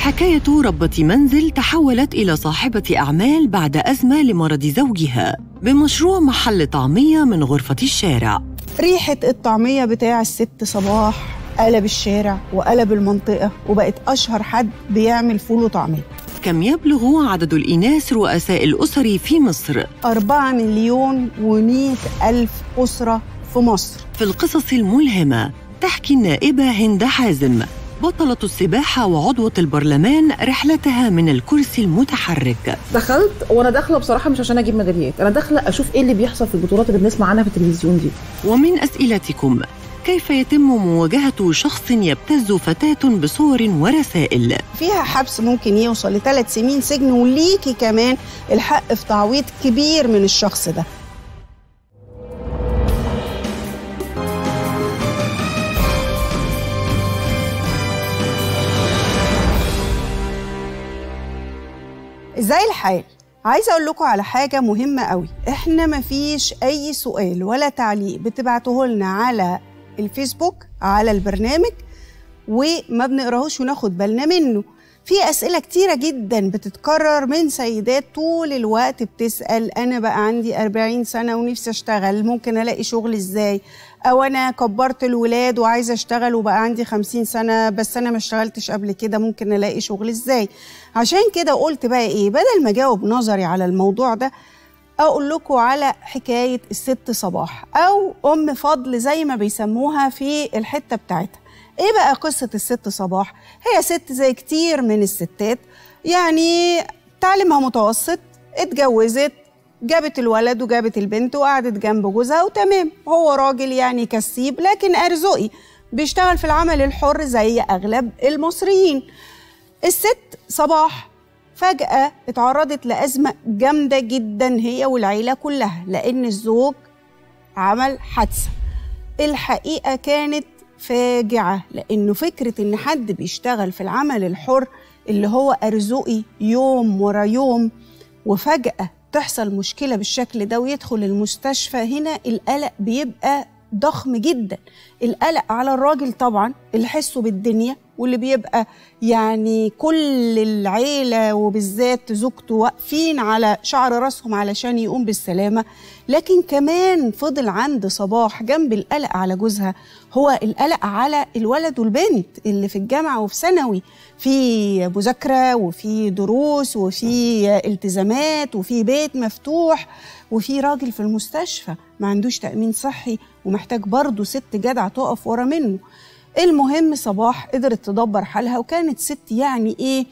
حكاية ربة منزل تحولت إلى صاحبة أعمال بعد أزمة لمرض زوجها بمشروع محل طعمية من غرفة الشارع ريحة الطعمية بتاع الست صباح قلب الشارع وقلب المنطقة وبقت أشهر حد بيعمل فول وطعمية كم يبلغ عدد الإناث رؤساء الأسر في مصر؟ أربعة مليون ومئة ألف أسرة في مصر في القصص الملهمة تحكي النائبة هند حازم بطلة السباحة وعضوة البرلمان رحلتها من الكرسي المتحرك دخلت وانا داخله بصراحه مش عشان اجيب ميداليات انا داخله اشوف ايه اللي بيحصل في البطولات اللي بنسمع عنها في التلفزيون دي ومن أسئلتكم كيف يتم مواجهة شخص يبتز فتاة بصور ورسائل فيها حبس ممكن يوصل لثلاث سنين سجن وليكي كمان الحق في تعويض كبير من الشخص ده ازاي الحال عايزه اقول لكم على حاجه مهمه قوي احنا مفيش اي سؤال ولا تعليق بتبعتوه لنا على الفيسبوك على البرنامج وما بنقراهوش وناخد بالنا منه في أسئلة كتيرة جدا بتتكرر من سيدات طول الوقت بتسأل أنا بقى عندي 40 سنة ونفسي أشتغل ممكن ألاقي شغل إزاي أو أنا كبرت الولاد وعايزة أشتغل وبقى عندي 50 سنة بس أنا ما اشتغلتش قبل كده ممكن ألاقي شغل إزاي عشان كده قلت بقى إيه بدل ما أجاوب نظري على الموضوع ده أقول لكم على حكاية الست صباح أو أم فضل زي ما بيسموها في الحتة بتاعتها ايه بقى قصة الست صباح؟ هي ست زي كتير من الستات يعني تعليمها متوسط اتجوزت جابت الولد وجابت البنت وقعدت جنب جوزها وتمام هو راجل يعني كسيب لكن أرزقي بيشتغل في العمل الحر زي أغلب المصريين الست صباح فجأة اتعرضت لأزمة جامدة جدا هي والعيلة كلها لأن الزوج عمل حادثة الحقيقة كانت فاجعة لأنه فكرة إن حد بيشتغل في العمل الحر اللي هو أرزقي يوم ورا يوم وفجأة تحصل مشكلة بالشكل ده ويدخل المستشفى هنا القلق بيبقى ضخم جدا القلق على الراجل طبعا اللي حسه بالدنيا واللي بيبقى يعني كل العيلة وبالذات زوجته واقفين على شعر راسهم علشان يقوم بالسلامة لكن كمان فضل عند صباح جنب القلق على جوزها هو القلق على الولد والبنت اللي في الجامعة وفي ثانوي في مذاكرة وفي دروس وفي التزامات وفي بيت مفتوح وفي راجل في المستشفى ما عندوش تأمين صحي ومحتاج برضه ست جدعة تقف ورا منه المهم صباح قدرت تدبر حالها وكانت ست يعني ايه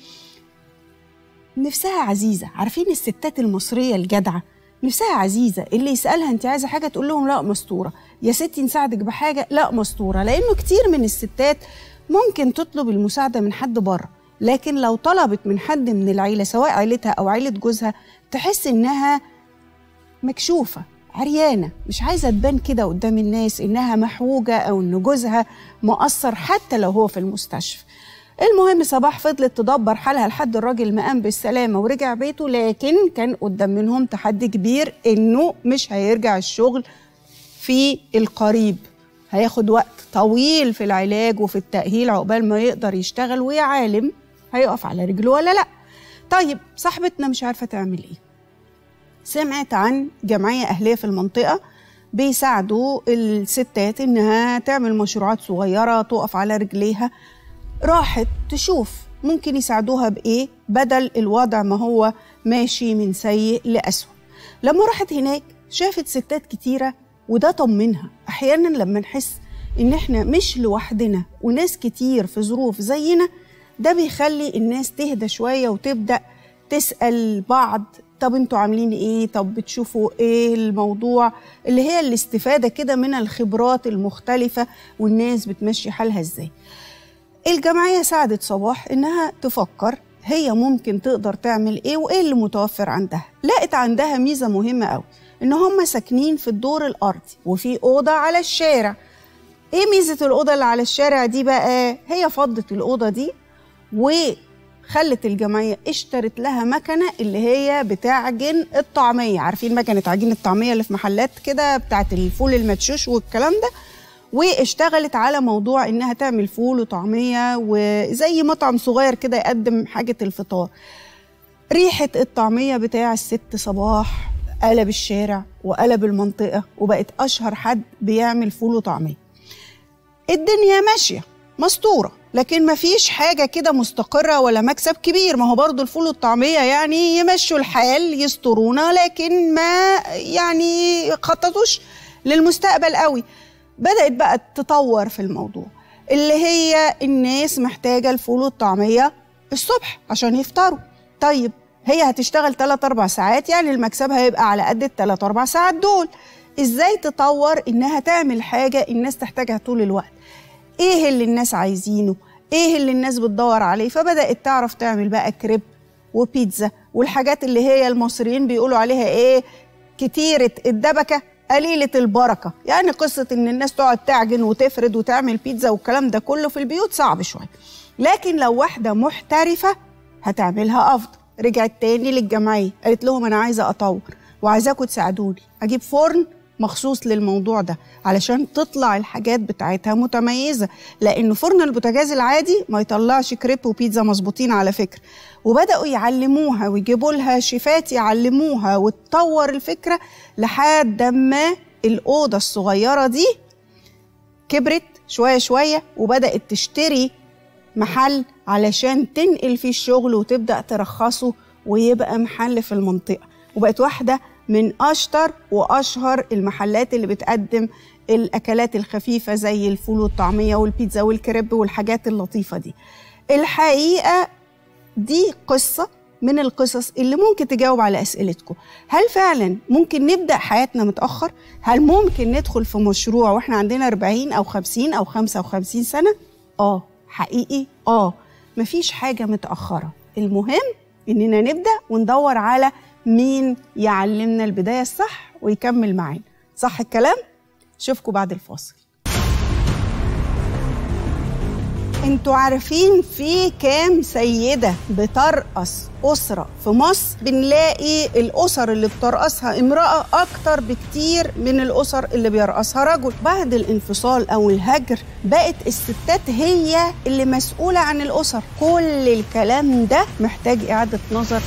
نفسها عزيزة عارفين الستات المصرية الجدعة نفسها عزيزة اللي يسألها انت عايزة حاجة تقول لهم لا مستورة يا ستي نساعدك بحاجة لا مستورة لأنه كتير من الستات ممكن تطلب المساعدة من حد بره لكن لو طلبت من حد من العيلة سواء عيلتها أو عيلة جوزها تحس إنها مكشوفة عريانة مش عايزة تبان كده قدام الناس إنها محوجة أو إن جوزها مقصر حتى لو هو في المستشفى المهم صباح فضلت تدبر حالها لحد الراجل ما قام بالسلامة ورجع بيته لكن كان قدام منهم تحدي كبير إنه مش هيرجع الشغل في القريب هياخد وقت طويل في العلاج وفي التأهيل عقبال ما يقدر يشتغل ويا عالم هيقف على رجله ولا لأ طيب صاحبتنا مش عارفة تعمل إيه سمعت عن جمعية أهلية في المنطقة بيساعدوا الستات إنها تعمل مشروعات صغيرة تقف على رجليها راحت تشوف ممكن يساعدوها بإيه بدل الوضع ما هو ماشي من سيء لأسوأ لما راحت هناك شافت ستات كتيرة وده طمنها أحيانا لما نحس إن إحنا مش لوحدنا وناس كتير في ظروف زينا ده بيخلي الناس تهدى شوية وتبدأ تسأل بعض طب انتوا عاملين ايه طب بتشوفوا ايه الموضوع اللي هي الاستفادة كده من الخبرات المختلفة والناس بتمشي حالها ازاي الجمعية ساعدت صباح انها تفكر هي ممكن تقدر تعمل ايه وايه اللي متوفر عندها لقت عندها ميزة مهمة قوي ان هم ساكنين في الدور الارضي وفي اوضة على الشارع ايه ميزة الأوضة اللي على الشارع دي بقى هي فضت الأوضة دي وخلت الجمعية اشترت لها مكنة اللي هي بتعجن الطعمية عارفين مكنة عجين الطعمية اللي في محلات كده بتاعت الفول المدشوش والكلام ده واشتغلت على موضوع انها تعمل فول وطعميه وزي مطعم صغير كده يقدم حاجه الفطار ريحه الطعميه بتاع الست صباح قلب الشارع وقلب المنطقه وبقت اشهر حد بيعمل فول وطعميه الدنيا ماشيه مستوره لكن ما فيش حاجه كده مستقره ولا مكسب كبير ما هو برضو الفول والطعميه يعني يمشوا الحال يسترونا لكن ما يعني خططوش للمستقبل قوي بدات بقى تطور في الموضوع اللي هي الناس محتاجه الفول والطعميه الصبح عشان يفطروا طيب هي هتشتغل 3 4 ساعات يعني المكسب هيبقى على قد ال 3 4 ساعات دول ازاي تطور انها تعمل حاجه الناس تحتاجها طول الوقت ايه اللي الناس عايزينه ايه اللي الناس بتدور عليه فبدات تعرف تعمل بقى كريب وبيتزا والحاجات اللي هي المصريين بيقولوا عليها ايه كتيره الدبكه قليله البركه يعني قصه ان الناس تقعد تعجن وتفرد وتعمل بيتزا والكلام ده كله في البيوت صعب شويه لكن لو واحده محترفه هتعملها افضل رجعت تاني للجمعيه قالت لهم انا عايزه اطور وعايزاكم تساعدوني اجيب فرن مخصوص للموضوع ده علشان تطلع الحاجات بتاعتها متميزه لان فرن البوتاجاز العادي ما يطلعش كريب وبيتزا مظبوطين على فكره وبداوا يعلموها ويجيبوا لها شيفات يعلموها وتطور الفكره لحد ما الاوضه الصغيره دي كبرت شويه شويه وبدات تشتري محل علشان تنقل فيه الشغل وتبدا ترخصه ويبقى محل في المنطقه وبقت واحده من اشطر واشهر المحلات اللي بتقدم الاكلات الخفيفه زي الفول والطعميه والبيتزا والكريب والحاجات اللطيفه دي الحقيقه دي قصه من القصص اللي ممكن تجاوب على اسئلتكم هل فعلا ممكن نبدا حياتنا متاخر هل ممكن ندخل في مشروع واحنا عندنا 40 او 50 او 55 سنه اه حقيقي اه مفيش حاجه متاخره المهم اننا نبدا وندور على مين يعلمنا البدايه الصح ويكمل معانا صح الكلام اشوفكم بعد الفاصل انتوا عارفين في كام سيدة بترقص أسرة في مصر بنلاقي الأسر اللي بترقصها امرأة أكتر بكتير من الأسر اللي بيرقصها رجل بعد الانفصال أو الهجر بقت الستات هي اللي مسؤولة عن الأسر كل الكلام ده محتاج إعادة نظر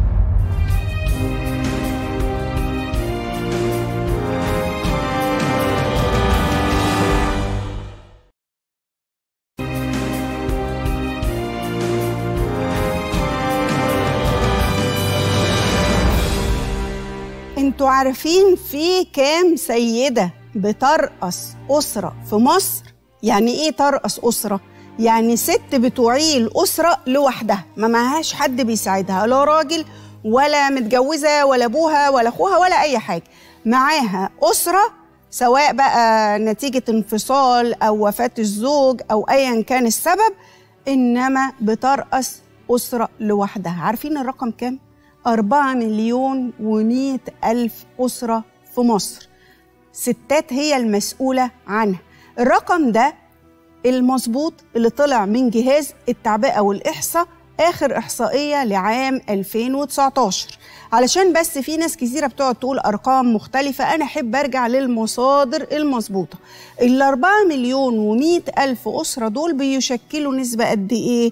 انتوا عارفين في كام سيدة بترقص أسرة في مصر؟ يعني إيه ترقص أسرة؟ يعني ست بتعيل أسرة لوحدها ما معهاش حد بيساعدها لا راجل ولا متجوزة ولا أبوها ولا أخوها ولا أي حاجة معاها أسرة سواء بقى نتيجة انفصال أو وفاة الزوج أو أيا كان السبب إنما بترقص أسرة لوحدها عارفين الرقم كام؟ أربعة مليون ومئة ألف أسرة في مصر ستات هي المسؤولة عنها الرقم ده المظبوط اللي طلع من جهاز التعبئة والإحصاء آخر إحصائية لعام 2019 علشان بس في ناس كثيرة بتقعد تقول أرقام مختلفة أنا أحب أرجع للمصادر المظبوطة الأربعة مليون ومئة ألف أسرة دول بيشكلوا نسبة قد إيه؟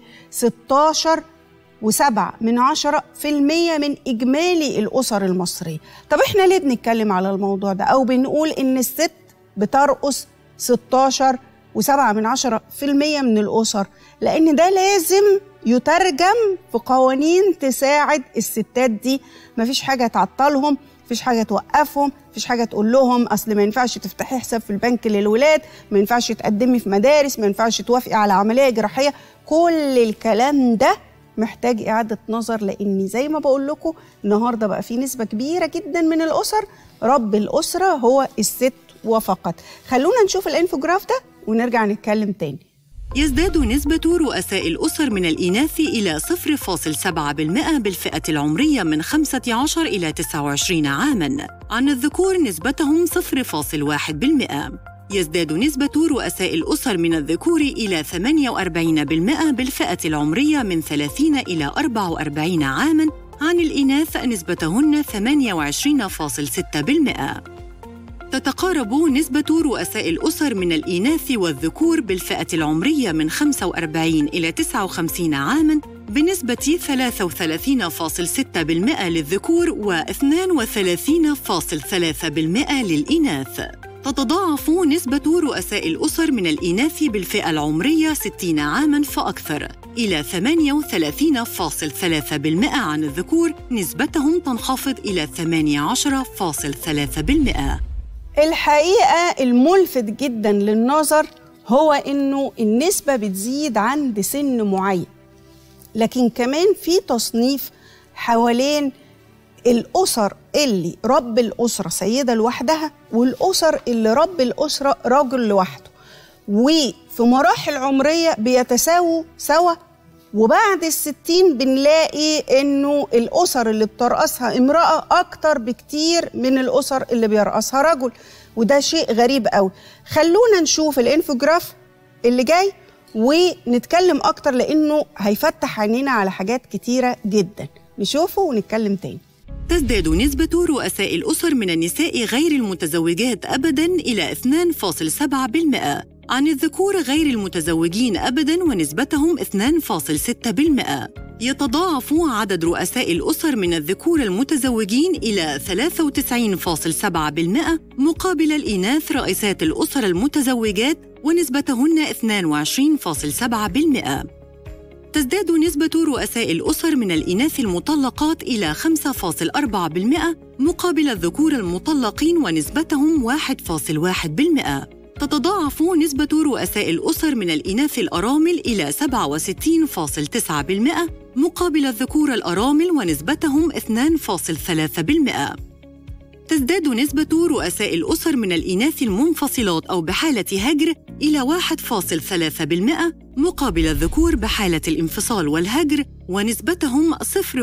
16 وسبعة من عشرة في المية من إجمالي الأسر المصرية طب إحنا ليه بنتكلم على الموضوع ده أو بنقول إن الست بترقص 16 وسبعة من عشرة في المية من الأسر لأن ده لازم يترجم في قوانين تساعد الستات دي مفيش حاجة تعطلهم مفيش حاجة توقفهم مفيش حاجة تقول لهم أصل ما ينفعش تفتحي حساب في البنك للولاد ما ينفعش تقدمي في مدارس ما ينفعش توافقي على عملية جراحية كل الكلام ده محتاج إعادة نظر لأن زي ما بقول لكم النهاردة بقى في نسبة كبيرة جدا من الأسر رب الأسرة هو الست وفقط خلونا نشوف الانفوجراف ده ونرجع نتكلم تاني يزداد نسبة رؤساء الأسر من الإناث إلى 0.7% بالفئة العمرية من 15 إلى 29 عاماً عن الذكور نسبتهم 0.1% يزداد نسبة رؤساء الأسر من الذكور إلى 48% بالفئة العمرية من 30 إلى 44 عاماً عن الإناث نسبتهن 28.6% تتقارب نسبة رؤساء الأسر من الإناث والذكور بالفئة العمرية من 45 إلى 59 عاماً بنسبة 33.6% للذكور و 32.3% للإناث. تتضاعف نسبة رؤساء الأسر من الإناث بالفئة العمرية 60 عاماً فأكثر إلى 38.3% عن الذكور نسبتهم تنخفض إلى 18.3%. الحقيقة الملفت جدا للنظر هو إنه النسبة بتزيد عند سن معين لكن كمان في تصنيف حوالين الأسر اللي رب الأسرة سيدة لوحدها والأسر اللي رب الأسرة راجل لوحده وفي مراحل عمرية بيتساووا سوا وبعد الستين بنلاقي انه الاسر اللي بترأسها امرأة اكتر بكتير من الاسر اللي بيرأسها رجل وده شيء غريب قوي خلونا نشوف الانفوجراف اللي جاي ونتكلم اكتر لانه هيفتح عينينا على حاجات كتيرة جدا نشوفه ونتكلم تاني تزداد نسبة رؤساء الأسر من النساء غير المتزوجات أبداً إلى 2.7% عن الذكور غير المتزوجين أبداً ونسبتهم 2.6%. يتضاعف عدد رؤساء الأسر من الذكور المتزوجين إلى 93.7% مقابل الإناث رئيسات الأسر المتزوجات ونسبتهن 22.7%. تزداد نسبة رؤساء الأسر من الإناث المطلقات إلى 5.4% مقابل الذكور المطلقين ونسبتهم 1.1%. تتضاعف نسبة رؤساء الأسر من الإناث الأرامل إلى 67.9% مقابل الذكور الأرامل ونسبتهم 2.3%. تزداد نسبة رؤساء الأسر من الإناث المنفصلات أو بحالة هجر إلى 1.3% مقابل الذكور بحالة الانفصال والهجر ونسبتهم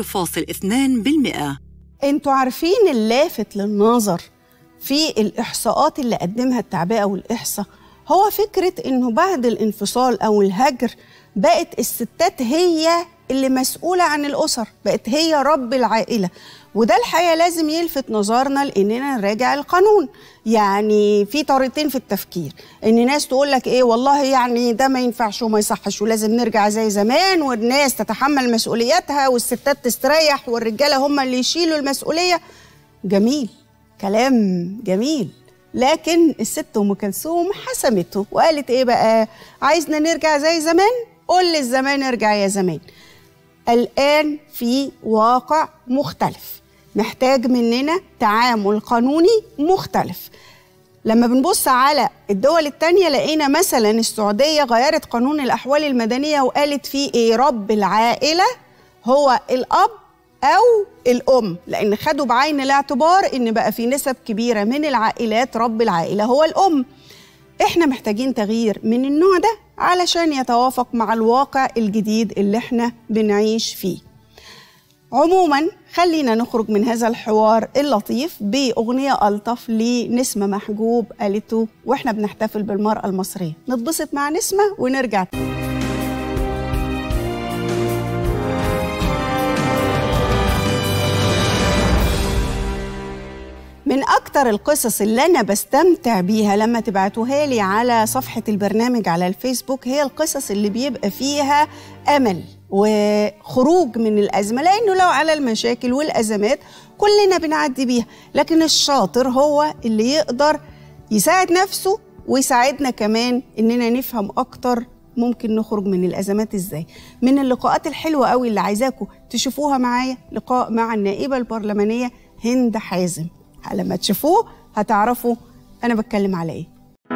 0.2%. انتوا عارفين اللافت للنظر في الإحصاءات اللي قدمها التعبئة والإحصاء هو فكرة إنه بعد الانفصال أو الهجر بقت الستات هي اللي مسؤولة عن الأسر بقت هي رب العائلة وده الحقيقة لازم يلفت نظرنا لأننا نراجع القانون يعني في طريقتين في التفكير إن ناس تقول لك إيه والله يعني ده ما ينفعش وما يصحش ولازم نرجع زي زمان والناس تتحمل مسؤولياتها والستات تستريح والرجالة هم اللي يشيلوا المسؤولية جميل كلام جميل لكن الست ام كلثوم حسمته وقالت ايه بقى عايزنا نرجع زي زمان قول للزمان ارجع يا زمان الان في واقع مختلف محتاج مننا تعامل قانوني مختلف لما بنبص على الدول التانية لقينا مثلا السعودية غيرت قانون الأحوال المدنية وقالت فيه إيه رب العائلة هو الأب أو الأم لأن خدوا بعين الاعتبار إن بقى في نسب كبيرة من العائلات رب العائلة هو الأم إحنا محتاجين تغيير من النوع ده علشان يتوافق مع الواقع الجديد اللي إحنا بنعيش فيه عموما خلينا نخرج من هذا الحوار اللطيف بأغنية ألطف لنسمة محجوب قالته وإحنا بنحتفل بالمرأة المصرية نتبسط مع نسمة ونرجع تاني من أكتر القصص اللي أنا بستمتع بيها لما تبعتوها لي على صفحة البرنامج على الفيسبوك هي القصص اللي بيبقى فيها أمل وخروج من الأزمة لأنه لو على المشاكل والأزمات كلنا بنعدي بيها لكن الشاطر هو اللي يقدر يساعد نفسه ويساعدنا كمان إننا نفهم أكتر ممكن نخرج من الأزمات إزاي من اللقاءات الحلوة قوي اللي عايزاكم تشوفوها معايا لقاء مع النائبة البرلمانية هند حازم لما تشوفوه هتعرفوا انا بتكلم على ايه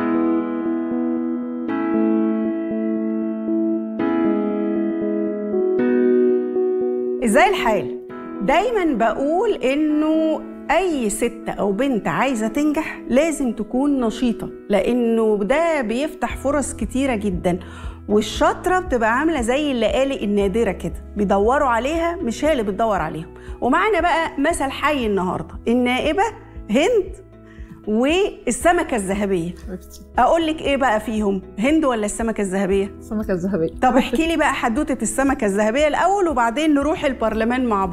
ازاي الحال دايما بقول انه اي ست او بنت عايزه تنجح لازم تكون نشيطه لانه ده بيفتح فرص كتيره جدا والشاطره بتبقى عامله زي الليالي النادره كده بيدوروا عليها مش هي اللي بتدور عليهم ومعانا بقى مثل حي النهارده النائبه هند والسمكه الذهبيه اقول لك ايه بقى فيهم هند ولا السمكه الذهبيه السمكه الذهبيه طب احكي لي بقى حدوته السمكه الذهبيه الاول وبعدين نروح البرلمان مع بعض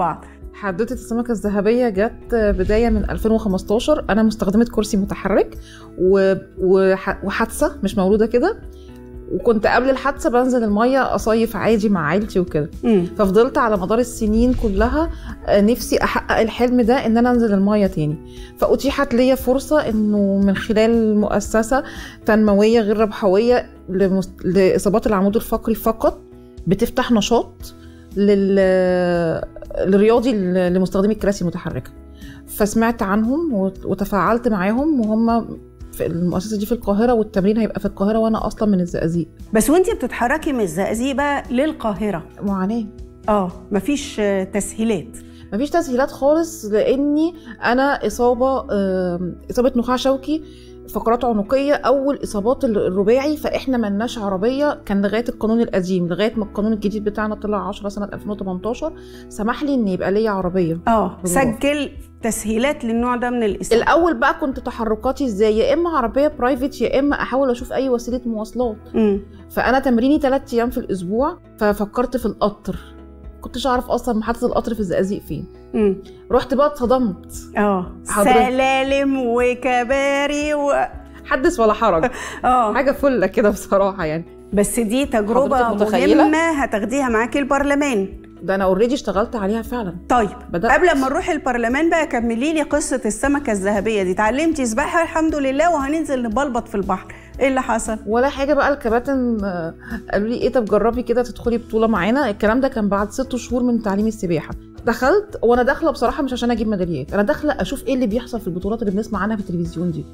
حدوته السمكه الذهبيه جت بدايه من 2015 انا مستخدمه كرسي متحرك و... وح... وحادثه مش مولوده كده وكنت قبل الحادثه بنزل الميه اصيف عادي مع عيلتي وكده مم. ففضلت على مدار السنين كلها آه، نفسي احقق الحلم ده ان انا انزل الميه تاني فاتيحت ليا فرصه انه من خلال مؤسسه تنمويه غير ربحويه لمس... لاصابات العمود الفقري فقط بتفتح نشاط لل... للرياضي ل- لمستخدمي الكراسي المتحركه فسمعت عنهم وت- وتفاعلت معاهم وهم في المؤسسه دي في القاهره والتمرين هيبقى في القاهره وانا اصلا من الزقازيق بس وانتي بتتحركي من الزقازيق بقى للقاهره معاناه اه مفيش آه، تسهيلات مفيش تسهيلات خالص لاني انا اصابه آم، اصابه نخاع شوكي فقرات عنقيه اول اصابات ال- الرباعي فاحنا ملناش عربيه كان لغايه القانون القديم لغايه ما القانون الجديد بتاعنا طلع 10 سنه 2018 سمح لي ان يبقى ليا عربيه اه بالظبط. سجل تسهيلات للنوع ده من الإصابة الاول بقى كنت تحركاتي ازاي يا اما عربيه برايفت يا اما احاول اشوف اي وسيله مواصلات مم. فانا تمريني ثلاث ايام في الاسبوع ففكرت في القطر كنتش اعرف اصلا محطه القطر في الزقازيق فين مم. رحت بقى اتصدمت اه حضرتك- سلالم وكباري و... حدث ولا حرج اه حاجه فله كده بصراحه يعني بس دي تجربة حضرتك متخيلة؟ مهمة هتاخديها معاكي البرلمان ده انا اوريدي اشتغلت عليها فعلا طيب بدأت. قبل ما نروح البرلمان بقى كملي لي قصة السمكة الذهبية دي اتعلمتي سباحة الحمد لله وهننزل نبلبط في البحر ايه اللي حصل؟ ولا حاجه بقى الكباتن آه، قالوا لي ايه طب جربي كده تدخلي بطوله معانا الكلام ده كان بعد ست شهور من تعليم السباحه دخلت وانا داخله بصراحه مش عشان اجيب ميداليات انا داخله اشوف ايه اللي بيحصل في البطولات اللي بنسمع عنها في التلفزيون دي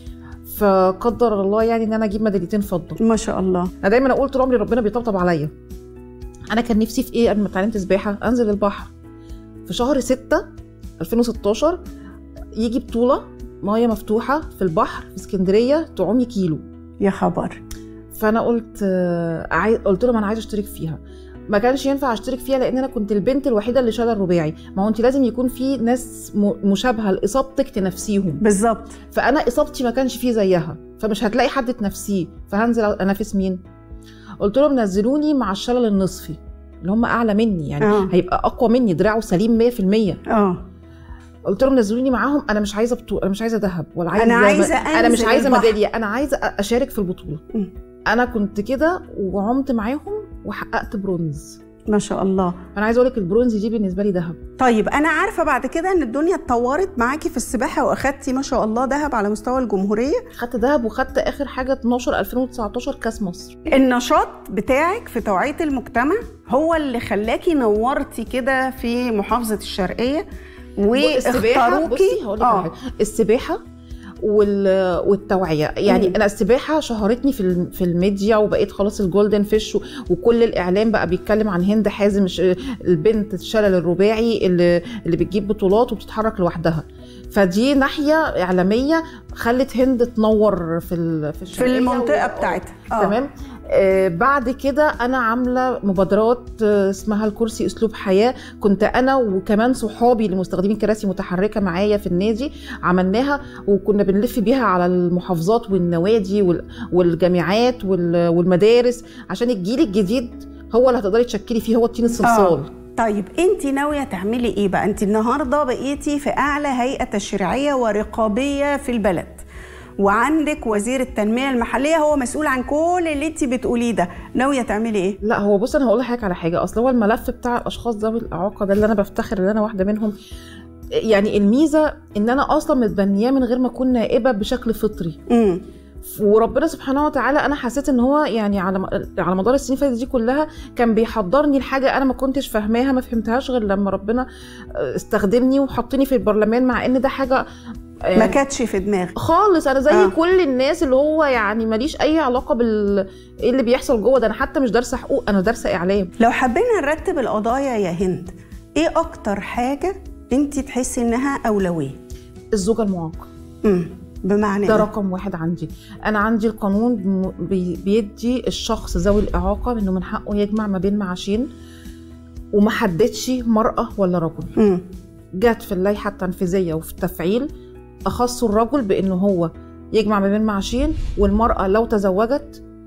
فقدر الله يعني ان انا اجيب ميداليتين فضه ما شاء الله انا دايما اقول طول عمري ربنا بيطبطب عليا انا كان نفسي في ايه قبل ما اتعلمت سباحه انزل البحر في شهر 6 2016 يجي بطوله ميه مفتوحه في البحر في اسكندريه تعومي كيلو يا خبر فانا قلت آه، عاي... قلت لهم انا عايزه اشترك فيها ما كانش ينفع اشترك فيها لان انا كنت البنت الوحيده اللي شايله الرباعي ما هو انت لازم يكون في ناس م... مشابهه لاصابتك تنافسيهم بالظبط فانا اصابتي ما كانش فيه زيها فمش هتلاقي حد تنافسيه فهنزل انافس مين قلت لهم نزلوني مع الشلل النصفي اللي هم اعلى مني يعني آه. هيبقى اقوى مني دراعه سليم 100% اه قلت لهم نزلوني معاهم انا مش عايزه بطوله انا مش عايزه ذهب ولا عايزه أنا عايزة انا مش أنزل عايزه البحر. ميداليه انا عايزه اشارك في البطوله مم. انا كنت كده وعمت معاهم وحققت برونز ما شاء الله انا عايزه اقول لك البرونز دي بالنسبه لي ذهب طيب انا عارفه بعد كده ان الدنيا اتطورت معاكي في السباحه واخدتي ما شاء الله ذهب على مستوى الجمهوريه خدت ذهب وخدت اخر حاجه 12 2019 كاس مصر النشاط بتاعك في توعيه المجتمع هو اللي خلاكي نورتي كده في محافظه الشرقيه السباحه بصي واختاروكي هقول لك على حاجه السباحه وال- والتوعيه يعني مم. انا السباحه شهرتني في الم- في الميديا وبقيت خلاص الجولدن فيش و- وكل الاعلام بقى بيتكلم عن هند حازم ش- البنت الشلل الرباعي اللي اللي بتجيب بطولات وبتتحرك لوحدها فدي ناحيه اعلاميه خلت هند تنور في ال- في في الشرقية المنطقه و- بتاعتها آه. تمام آه بعد كده انا عامله مبادرات آه اسمها الكرسي اسلوب حياه كنت انا وكمان صحابي لمستخدمين كراسي متحركه معايا في النادي عملناها وكنا بنلف بيها على المحافظات والنوادي وال- والجامعات وال- والمدارس عشان الجيل الجديد هو اللي هتقدري تشكلي فيه هو الطين الصلصال طيب انت ناويه تعملي ايه بقى انت النهارده بقيتي في اعلى هيئه تشريعيه ورقابيه في البلد وعندك وزير التنميه المحليه هو مسؤول عن كل اللي انت بتقوليه ده ناويه تعملي ايه لا هو بص انا هقول لحضرتك على حاجه اصل هو الملف بتاع الاشخاص ذوي الاعاقه ده اللي انا بفتخر ان انا واحده منهم يعني الميزه ان انا اصلا متبنياه من غير ما اكون نائبه بشكل فطري امم وربنا سبحانه وتعالى انا حسيت ان هو يعني على على مدار السنين اللي فاتت دي كلها كان بيحضرني لحاجه انا ما كنتش فاهماها ما فهمتهاش غير لما ربنا استخدمني وحطني في البرلمان مع ان ده حاجه ما كانتش في دماغي خالص انا زي آه. آه. كل الناس اللي هو يعني ماليش اي علاقه بال ايه اللي بيحصل جوه ده انا حتى مش دارسه حقوق انا دارسه اعلام لو حبينا نرتب القضايا يا هند ايه اكتر حاجه انت تحسي انها اولويه الزوجه المعاقه امم بمعنى ده إيه؟ رقم واحد عندي انا عندي القانون م- بي- بيدي الشخص ذوي الاعاقه انه من حقه يجمع ما بين معاشين وما حددش مراه ولا رجل امم جت في اللائحه التنفيذيه وفي التفعيل اخصوا الرجل بانه هو يجمع ما بين معاشين والمراه لو تزوجت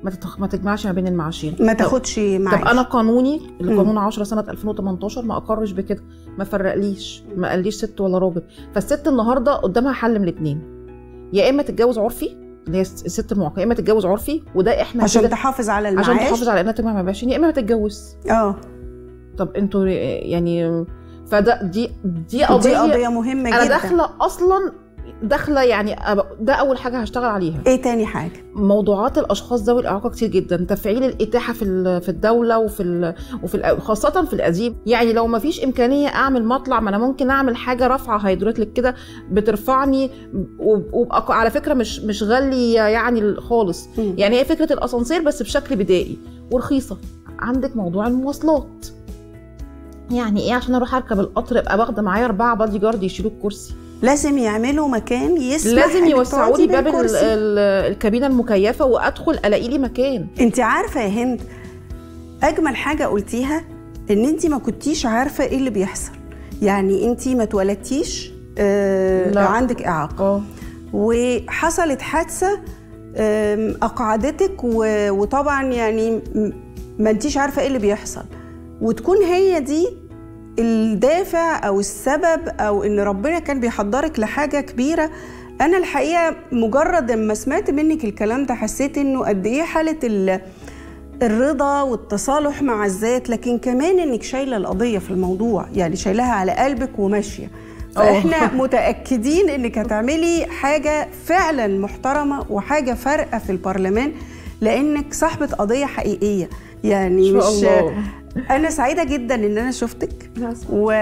ما, تتخ... ما تجمعش ما بين المعاشين ما طب- تاخدش معاش طب انا قانوني مم. القانون 10 سنه 2018 ما اقرش بكده ما فرقليش ما قاليش ست ولا راجل فالست النهارده قدامها حل من الاثنين يا اما تتجوز عرفي اللي هي الست المعاقه يا اما تتجوز عرفي وده احنا عشان كده- تحافظ على المعاش عشان تحافظ على انها تجمع مباشر يا اما ما تتجوز اه طب انتوا يعني فده دي دي دي قضيه قضيه مهمه انا جدا داخله اصلا داخله يعني أب- ده اول حاجه هشتغل عليها ايه تاني حاجه موضوعات الاشخاص ذوي الاعاقه كتير جدا تفعيل الاتاحه في ال- في الدوله وفي ال وفي ال خاصه في القديم يعني لو ما فيش امكانيه اعمل مطلع ما انا ممكن اعمل حاجه رافعه هيدروليك كده بترفعني وب- وبقى على فكره مش مش غاليه يعني خالص مم. يعني هي فكره الاسانسير بس بشكل بدائي ورخيصه عندك موضوع المواصلات يعني ايه عشان اروح اركب القطر ابقى واخده معايا اربعه بادي جارد يشيلوا الكرسي لازم يعملوا مكان يسمح لازم إنك يوسعوا تقعدي لي باب ال- بالكرسي. ال- الكابينه المكيفه وادخل الاقي لي مكان انت عارفه يا هند اجمل حاجه قلتيها ان انت ما كنتيش عارفه ايه اللي بيحصل يعني انت ما اتولدتيش آه لا. عندك اعاقه اه وحصلت حادثه آم، اقعدتك و- وطبعا يعني م- ما انتيش عارفه ايه اللي بيحصل وتكون هي دي الدافع او السبب او ان ربنا كان بيحضرك لحاجه كبيره انا الحقيقه مجرد ما سمعت منك الكلام ده حسيت انه قد ايه حاله ال- الرضا والتصالح مع الذات لكن كمان انك شايله القضيه في الموضوع يعني شايلها على قلبك وماشيه فاحنا متاكدين انك هتعملي حاجه فعلا محترمه وحاجه فارقه في البرلمان لانك صاحبه قضيه حقيقيه يعني ان مش شاء الله انا سعيده جدا ان انا شفتك و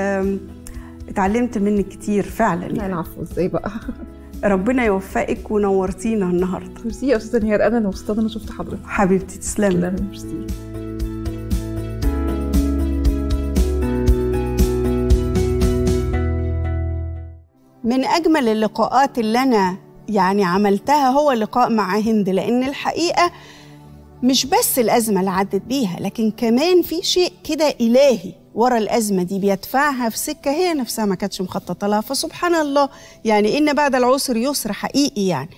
اتعلمت منك كتير فعلا لا يعني. العفو ازاي بقى ربنا يوفقك ونورتينا النهارده ميرسي يا استاذه نهار انا مبسوطه ان انا شفت حضرتك حبيبتي تسلمي لا ميرسي من أجمل اللقاءات اللي أنا يعني عملتها هو اللقاء مع هند لأن الحقيقة مش بس الأزمة اللي عدت بيها لكن كمان في شيء كده إلهي ورا الأزمة دي بيدفعها في سكة هي نفسها ما كانتش مخططة لها فسبحان الله يعني إن بعد العسر يسر حقيقي يعني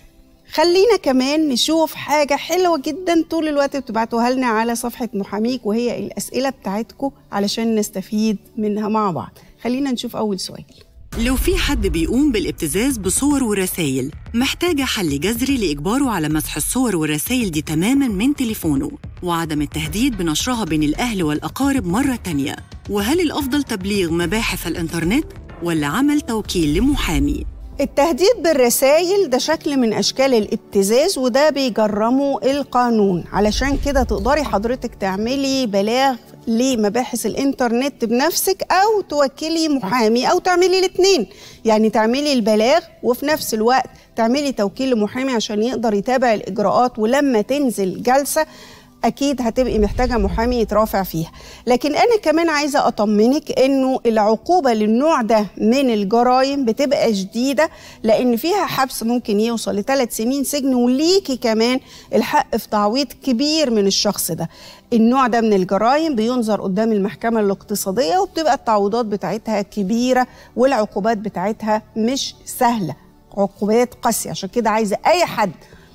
خلينا كمان نشوف حاجة حلوة جدا طول الوقت بتبعتوها لنا على صفحة محاميك وهي الأسئلة بتاعتكم علشان نستفيد منها مع بعض خلينا نشوف أول سؤال لو في حد بيقوم بالابتزاز بصور ورسائل محتاجة حل جذري لإجباره على مسح الصور والرسائل دي تماماً من تليفونه وعدم التهديد بنشرها بين الأهل والأقارب مرة تانية وهل الأفضل تبليغ مباحث الإنترنت ولا عمل توكيل لمحامي؟ التهديد بالرسائل ده شكل من أشكال الابتزاز وده بيجرمه القانون علشان كده تقدري حضرتك تعملي بلاغ لمباحث الإنترنت بنفسك أو توكلي محامي أو تعملي الاتنين يعني تعملي البلاغ وفي نفس الوقت تعملي توكيل لمحامي عشان يقدر يتابع الإجراءات ولما تنزل جلسة اكيد هتبقي محتاجه محامي يترافع فيها لكن انا كمان عايزه اطمنك انه العقوبه للنوع ده من الجرائم بتبقى شديده لان فيها حبس ممكن يوصل لثلاث سنين سجن وليكي كمان الحق في تعويض كبير من الشخص ده النوع ده من الجرائم بينظر قدام المحكمه الاقتصاديه وبتبقى التعويضات بتاعتها كبيره والعقوبات بتاعتها مش سهله عقوبات قاسيه عشان كده عايزه اي حد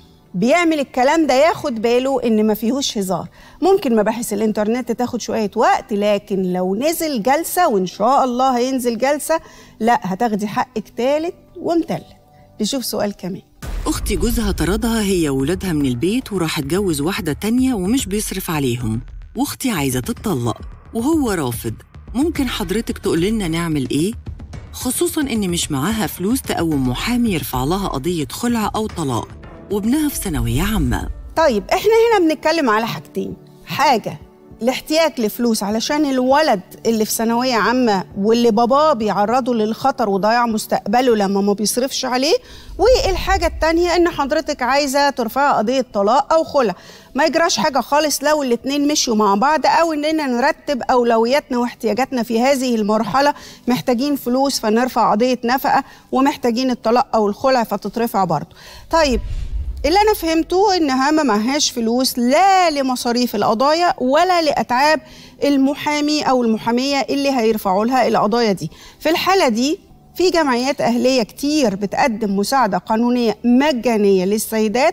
بيعمل الكلام ده ياخد باله ان ما فيهوش هزار ممكن مباحث الانترنت تاخد شويه وقت لكن لو نزل جلسه وان شاء الله هينزل جلسه لا هتاخدي حقك تالت ومتلت نشوف سؤال كمان أختي جوزها طردها هي وولادها من البيت وراح اتجوز واحدة تانية ومش بيصرف عليهم وأختي عايزة تتطلق وهو رافض ممكن حضرتك تقول لنا نعمل إيه؟ خصوصا إن مش معاها فلوس تقوم محامي يرفع لها قضية خلع أو طلاق وابنها في ثانوية عامة طيب احنا هنا بنتكلم على حاجتين حاجة الاحتياج لفلوس علشان الولد اللي في ثانوية عامة واللي باباه بيعرضه للخطر وضياع مستقبله لما ما بيصرفش عليه والحاجة التانية ان حضرتك عايزة ترفع قضية طلاق او خلع ما يجراش حاجة خالص لو الاتنين مشوا مع بعض او اننا نرتب اولوياتنا واحتياجاتنا في هذه المرحلة محتاجين فلوس فنرفع قضية نفقة ومحتاجين الطلاق او الخلع فتترفع برضه طيب اللي انا فهمته انها ما معهاش فلوس لا لمصاريف القضايا ولا لاتعاب المحامي او المحاميه اللي هيرفعوا لها القضايا دي في الحاله دي في جمعيات اهليه كتير بتقدم مساعده قانونيه مجانيه للسيدات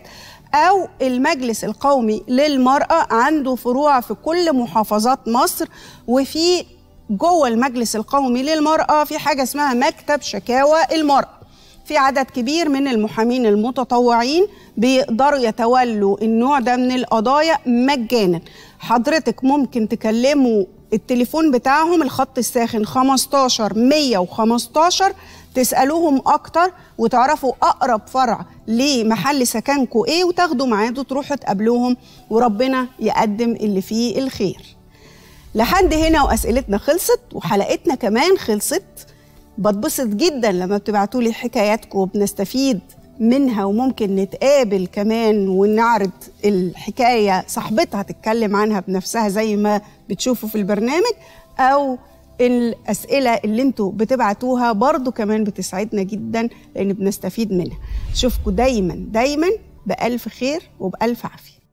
أو المجلس القومي للمرأة عنده فروع في كل محافظات مصر وفي جوه المجلس القومي للمرأة في حاجة اسمها مكتب شكاوى المرأة في عدد كبير من المحامين المتطوعين بيقدروا يتولوا النوع ده من القضايا مجانا حضرتك ممكن تكلموا التليفون بتاعهم الخط الساخن 15 115 تسألوهم أكتر وتعرفوا أقرب فرع لمحل سكنكم إيه وتاخدوا ميعاد وتروحوا تقابلوهم وربنا يقدم اللي فيه الخير لحد هنا وأسئلتنا خلصت وحلقتنا كمان خلصت بتبسط جدا لما بتبعتوا لي حكاياتكم وبنستفيد منها وممكن نتقابل كمان ونعرض الحكايه صاحبتها تتكلم عنها بنفسها زي ما بتشوفوا في البرنامج او الاسئله اللي انتوا بتبعتوها برضو كمان بتسعدنا جدا لان بنستفيد منها اشوفكم دايما دايما بالف خير وبالف عافيه